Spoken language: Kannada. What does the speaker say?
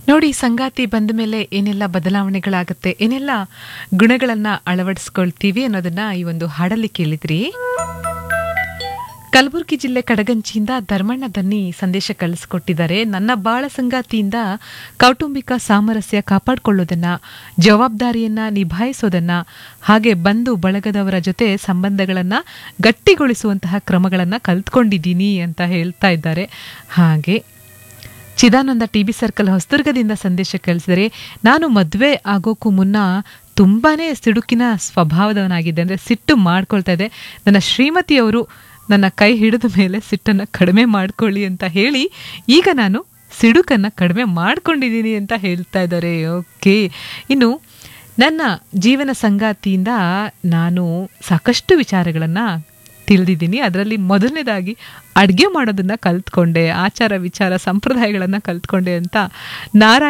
ನೋಡಿ ಸಂಗಾತಿ ಬಂದ ಮೇಲೆ ಏನೆಲ್ಲ ಬದಲಾವಣೆಗಳಾಗುತ್ತೆ ಏನೆಲ್ಲ ಗುಣಗಳನ್ನ ಅಳವಡಿಸ್ಕೊಳ್ತೀವಿ ಅನ್ನೋದನ್ನ ಈ ಒಂದು ಹಾಡಲ್ಲಿ ಕೇಳಿದ್ರಿ ಕಲಬುರಗಿ ಜಿಲ್ಲೆ ಕಡಗಂಚಿಯಿಂದ ಧರ್ಮಣ್ಣ ದನ್ನಿ ಸಂದೇಶ ಕಳಿಸ್ಕೊಟ್ಟಿದ್ದಾರೆ ನನ್ನ ಬಾಳ ಸಂಗಾತಿಯಿಂದ ಕೌಟುಂಬಿಕ ಸಾಮರಸ್ಯ ಕಾಪಾಡಿಕೊಳ್ಳೋದನ್ನ ಜವಾಬ್ದಾರಿಯನ್ನ ನಿಭಾಯಿಸೋದನ್ನ ಹಾಗೆ ಬಂಧು ಬಳಗದವರ ಜೊತೆ ಸಂಬಂಧಗಳನ್ನ ಗಟ್ಟಿಗೊಳಿಸುವಂತಹ ಕ್ರಮಗಳನ್ನ ಕಲ್ತ್ಕೊಂಡಿದ್ದೀನಿ ಅಂತ ಹೇಳ್ತಾ ಇದ್ದಾರೆ ಹಾಗೆ ಚಿದಾನಂದ ಟಿಬಿ ಸರ್ಕಲ್ ಹೊಸದುರ್ಗದಿಂದ ಸಂದೇಶ ಕಳಿಸಿದರೆ ನಾನು ಮದುವೆ ಆಗೋಕ್ಕೂ ಮುನ್ನ ತುಂಬಾನೇ ಸಿಡುಕಿನ ಸ್ವಭಾವದವನಾಗಿದ್ದೆ ಅಂದರೆ ಸಿಟ್ಟು ಮಾಡ್ಕೊಳ್ತಾ ಇದ್ದೆ ನನ್ನ ಶ್ರೀಮತಿಯವರು ನನ್ನ ಕೈ ಹಿಡಿದ ಮೇಲೆ ಸಿಟ್ಟನ್ನು ಕಡಿಮೆ ಮಾಡ್ಕೊಳ್ಳಿ ಅಂತ ಹೇಳಿ ಈಗ ನಾನು ಸಿಡುಕನ್ನು ಕಡಿಮೆ ಮಾಡ್ಕೊಂಡಿದ್ದೀನಿ ಅಂತ ಹೇಳ್ತಾ ಇದ್ದಾರೆ ಓಕೆ ಇನ್ನು ನನ್ನ ಜೀವನ ಸಂಗಾತಿಯಿಂದ ನಾನು ಸಾಕಷ್ಟು ವಿಚಾರಗಳನ್ನು ತಿಳಿದಿದ್ದೀನಿ ಅದರಲ್ಲಿ ಮೊದಲನೇದಾಗಿ ಅಡುಗೆ ಮಾಡೋದನ್ನ ಕಲ್ತ್ಕೊಂಡೆ ಆಚಾರ ವಿಚಾರ ಸಂಪ್ರದಾಯಗಳನ್ನು ಕಲ್ತ್ಕೊಂಡೆ ಅಂತ ನಾರಾಯಣ